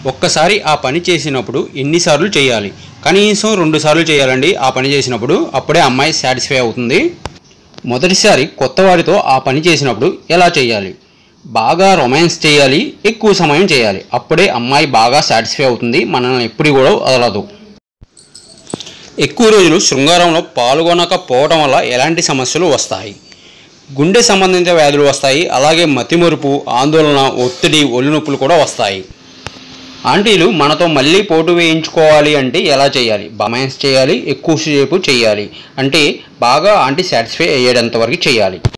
ఒక్కసారి ఆ పని చేసినప్పుడు ఎన్నిసార్లు చేయాలి కనీసం రెండు సార్లు చేయాలండి ఆ పని చేసినప్పుడు అప్పుడే అమ్మాయి సాటిస్ఫై అవుతుంది మొదటిసారి కొత్త వారితో ఆ పని చేసినప్పుడు ఎలా చేయాలి బాగా రొమాన్స్ చేయాలి ఎక్కువ సమయం చేయాలి అప్పుడే అమ్మాయి బాగా సాటిస్ఫై అవుతుంది మనల్ని ఎప్పుడు కూడా వదలదు ఎక్కువ రోజులు శృంగారంలో పాల్గొనకపోవడం వల్ల ఎలాంటి సమస్యలు వస్తాయి గుండె సంబంధిత వ్యాధులు వస్తాయి అలాగే మతిమరుపు ఆందోళన ఒత్తిడి ఒళ్ళు నొప్పులు కూడా వస్తాయి ఆంటీలు మనతో మళ్ళీ పోటు వేయించుకోవాలి అంటే ఎలా చేయాలి బమాన్స్ చేయాలి ఎక్కువసేపు చేయాలి అంటే బాగా ఆంటీ సాటిస్ఫై అయ్యేంత వరకు చేయాలి